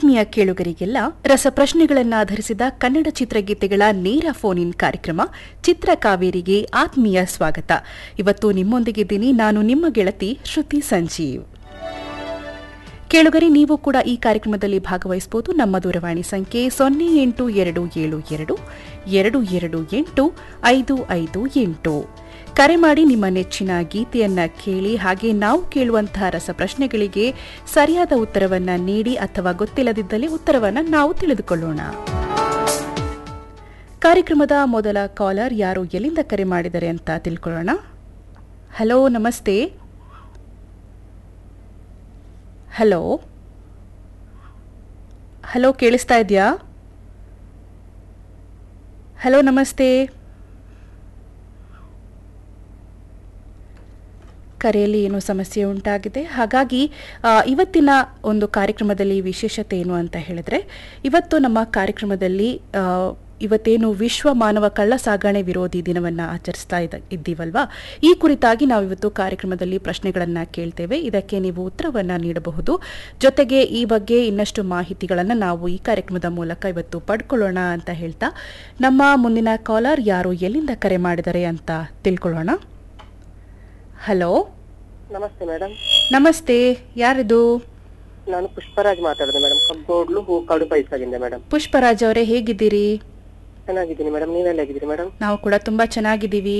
ಆತ್ಮೀಯ ಕೇಳುಗರಿಗೆಲ್ಲ ರಸಪ್ರಶ್ನೆಗಳನ್ನಾಧರಿಸಿದ ಕನ್ನಡ ಚಿತ್ರಗೀತೆಗಳ ನೇರ ಫೋನ್ ಇನ್ ಕಾರ್ಯಕ್ರಮ ಚಿತ್ರಕಾವೇರಿಗೆ ಆತ್ಮೀಯ ಸ್ವಾಗತ ಇವತ್ತು ನಿಮ್ಮೊಂದಿಗಿದ್ದೀನಿ ನಾನು ನಿಮ್ಮ ಗೆಳತಿ ಶ್ರುತಿ ಸಂಜೀವ್ ಕೇಳುಗರಿ ನೀವು ಕೂಡ ಈ ಕಾರ್ಯಕ್ರಮದಲ್ಲಿ ಭಾಗವಹಿಸಬಹುದು ನಮ್ಮ ದೂರವಾಣಿ ಸಂಖ್ಯೆ ಸೊನ್ನೆ ಎಂಟು ಎರಡು ಏಳು ಎರಡು ಎರಡು ಎರಡು ಎಂಟು ಐದು ಐದು ಎಂಟು ಕರೆ ಮಾಡಿ ನಿಮ್ಮ ನೆಚ್ಚಿನ ಗೀತೆಯನ್ನ ಕೇಳಿ ಹಾಗೆ ನಾವು ಕೇಳುವಂತಹ ರಸಪ್ರಶ್ನೆಗಳಿಗೆ ಸರಿಯಾದ ಉತ್ತರವನ್ನ ನೀಡಿ ಅಥವಾ ಗೊತ್ತಿಲ್ಲದಿದ್ದಲ್ಲಿ ಉತ್ತರವನ್ನ ನಾವು ತಿಳಿದುಕೊಳ್ಳೋಣ ಕಾರ್ಯಕ್ರಮದ ಮೊದಲ ಕಾಲರ್ ಯಾರು ಎಲ್ಲಿಂದ ಕರೆ ಮಾಡಿದ್ದಾರೆ ಅಂತ ತಿಳ್ಕೊಳ್ಳೋಣ ಹಲೋ ನಮಸ್ತೆ ಹಲೋ ಹಲೋ ಕೇಳಿಸ್ತಾ ಇದೆಯಾ ಹಲೋ ನಮಸ್ತೆ ಕರೆಯಲ್ಲಿ ಏನೋ ಸಮಸ್ಯೆ ಉಂಟಾಗಿದೆ ಹಾಗಾಗಿ ಆ, ಇವತ್ತಿನ ಒಂದು ಕಾರ್ಯಕ್ರಮದಲ್ಲಿ ವಿಶೇಷತೆ ಏನು ಅಂತ ಹೇಳಿದ್ರೆ ಇವತ್ತು ನಮ್ಮ ಕಾರ್ಯಕ್ರಮದಲ್ಲಿ ಆ, ಇವತ್ತೇನು ವಿಶ್ವ ಮಾನವ ಕಳ್ಳ ಸಾಗಣೆ ವಿರೋಧಿ ದಿನವನ್ನು ಆಚರಿಸ್ತಾ ಇದ್ದ ಇದ್ದೀವಲ್ವಾ ಈ ಕುರಿತಾಗಿ ನಾವು ಇವತ್ತು ಕಾರ್ಯಕ್ರಮದಲ್ಲಿ ಪ್ರಶ್ನೆಗಳನ್ನು ಕೇಳ್ತೇವೆ ಇದಕ್ಕೆ ನೀವು ಉತ್ತರವನ್ನು ನೀಡಬಹುದು ಜೊತೆಗೆ ಈ ಬಗ್ಗೆ ಇನ್ನಷ್ಟು ಮಾಹಿತಿಗಳನ್ನು ನಾವು ಈ ಕಾರ್ಯಕ್ರಮದ ಮೂಲಕ ಇವತ್ತು ಪಡ್ಕೊಳ್ಳೋಣ ಅಂತ ಹೇಳ್ತಾ ನಮ್ಮ ಮುಂದಿನ ಕಾಲರ್ ಯಾರು ಎಲ್ಲಿಂದ ಕರೆ ಮಾಡಿದ್ದಾರೆ ಅಂತ ತಿಳ್ಕೊಳ್ಳೋಣ ಹಲೋ ನಮಸ್ತೆ ಮೇಡಮ್ ನಮಸ್ತೆ ಯಾರಿದು ನಾನು ಪುಷ್ಪರಾಜ್ ಮಾತಾಡಿದೆ ಮೇಡಮ್ ಕಬ್ಬೋಡ್ಲು ಹೂ ಕಾಡು ಪೈಸಾಗಿಂದ ಮೇಡಮ್ ಪುಷ್ಪರಾಜ್ ಅವರೇ ಹೇಗಿದ್ದೀರಿ ಚೆನ್ನಾಗಿದ್ದೀನಿ ಮೇಡಮ್ ನೀವೆಲ್ಲ ಹೇಗಿದ್ದೀರಿ ಮೇಡಮ್ ನಾವು ಕೂಡ ತುಂಬ ಚೆನ್ನಾಗಿದ್ದೀವಿ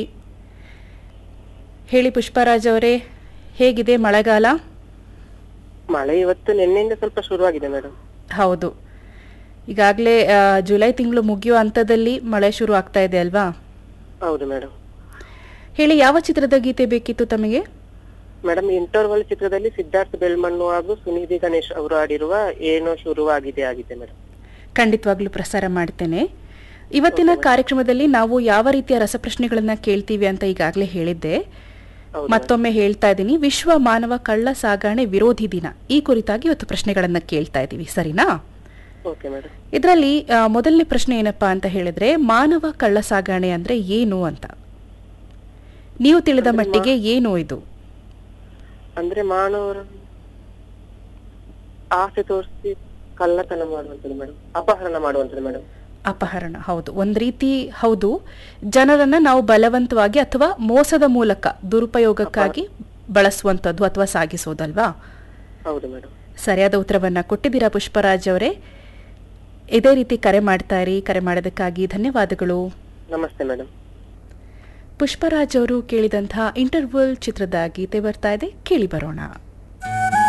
ಹೇಳಿ ಪುಷ್ಪರಾಜ್ ಅವರೇ ಹೇಗಿದೆ ಮಳೆಗಾಲ ಮಳೆ ಇವತ್ತು ನಿನ್ನೆಯಿಂದ ಸ್ವಲ್ಪ ಶುರುವಾಗಿದೆ ಮೇಡಮ್ ಹೌದು ಈಗಾಗಲೇ ಜುಲೈ ತಿಂಗಳು ಮುಗಿಯೋ ಹಂತದಲ್ಲಿ ಮಳೆ ಶುರು ಆಗ್ತಾ ಇದೆ ಅಲ್ವಾ ಹೌದು ಮೇಡಮ್ ಹೇಳಿ ಯಾವ ಚಿತ್ರದ ಗೀತೆ ಬೇಕಿತ್ತು ತಮಗೆ ಮೇಡಮ್ ಇಂಟರ್ವಲ್ ಚಿತ್ರದಲ್ಲಿ ಸಿದ್ಧಾರ್ಥ ಬೆಳ್ಮಣ್ಣು ಹಾಗೂ ಸುನಿಧಿ ಗಣೇಶ್ ಅವರು ಆಡಿರುವ ಏನೋ ಶುರುವಾಗಿದೆ ಆಗಿದೆ ಮೇಡಮ್ ಖಂಡಿತವಾಗ್ಲೂ ಪ್ರಸಾರ ಮಾಡ್ತೇನೆ ಇವತ್ತಿನ ಕಾರ್ಯಕ್ರಮದಲ್ಲಿ ನಾವು ಯಾವ ರೀತಿಯ ರಸಪ್ರಶ್ನೆಗಳನ್ನ ಕೇಳ್ತೀವಿ ಅಂತ ಈಗಾಗಲೇ ಹೇಳಿದ್ದೆ ಹೌದು ಮತ್ತೊಮ್ಮೆ ಹೇಳ್ತಾ ಇದ್ದೀನಿ ವಿಶ್ವ ಮಾನವ ಕಳ್ಳ ಸಾಗಣೆ ವಿರೋಧಿ ದಿನ ಈ ಕುರಿತಾಗಿ ಇವತ್ತು ಪ್ರಶ್ನೆಗಳನ್ನ ಕೇಳ್ತಾ ಇದ್ದೀವಿ ಸರಿನಾ ಓಕೆ ಮೇಡಮ್ ಇದರಲ್ಲಿ ಆ, ಮೊದಲನೇ ಪ್ರಶ್ನೆ ಏನಪ್ಪಾ ಅಂತ ಹೇಳಿದ್ರೆ ಮಾನವ ಕಳ್ಳ ಸಾಗಣೆ ಅಂದ್ರೆ ಏನು ಅಂತ ನೀವು ತಿಳಿದ ಮಟ್ಟಿಗೆ ಏನು ಇದು ಅಂದ್ರೆ ಮಾನವರು ಆಸೆ ತೋರಿಸಿ ಕಳ್ಳತನ ಮಾಡುವಂಥದ್ದು ಮೇಡಮ್ ಅಪಹರಣ ಮಾಡುವಂಥದ್ದು ಮೇಡಮ್ ಅಪಹರಣ ಹೌದು ಒಂದ್ ರೀತಿ ಹೌದು ಜನರನ್ನ ನಾವು ಬಲವಂತವಾಗಿ ಅಥವಾ ಮೋಸದ ಮೂಲಕ ದುರುಪಯೋಗಕ್ಕಾಗಿ ಬಳಸುವಂಥದ್ದು ಅಥವಾ ಸಾಗಿಸೋದಲ್ವಾ ಹೌದು ಮೇಡಮ್ ಸರಿಯಾದ ಉತ್ತರವನ್ನ ಕೊಟ್ಟಿದ್ದೀರಾ ಪುಷ್ಪರಾಜ್ ಅವರೇ ಇದೇ ರೀತಿ ಕರೆ ಮಾಡ್ತಾ ಇರಿ ಕರೆ ಮಾಡೋದಕ್ಕಾಗಿ ಧನ್ಯವಾದಗಳು ನಮಸ್ತೆ ಮೇಡಮ್ ಪುಷ್ಪರಾಜ್ ಅವರು ಕೇಳಿದಂತಹ ಇಂಟರ್ವಲ್ ಚಿತ್ರದ ಗೀತೆ ಬರ್ತಾ ಇದೆ ಕೇಳಿ ಬರೋಣ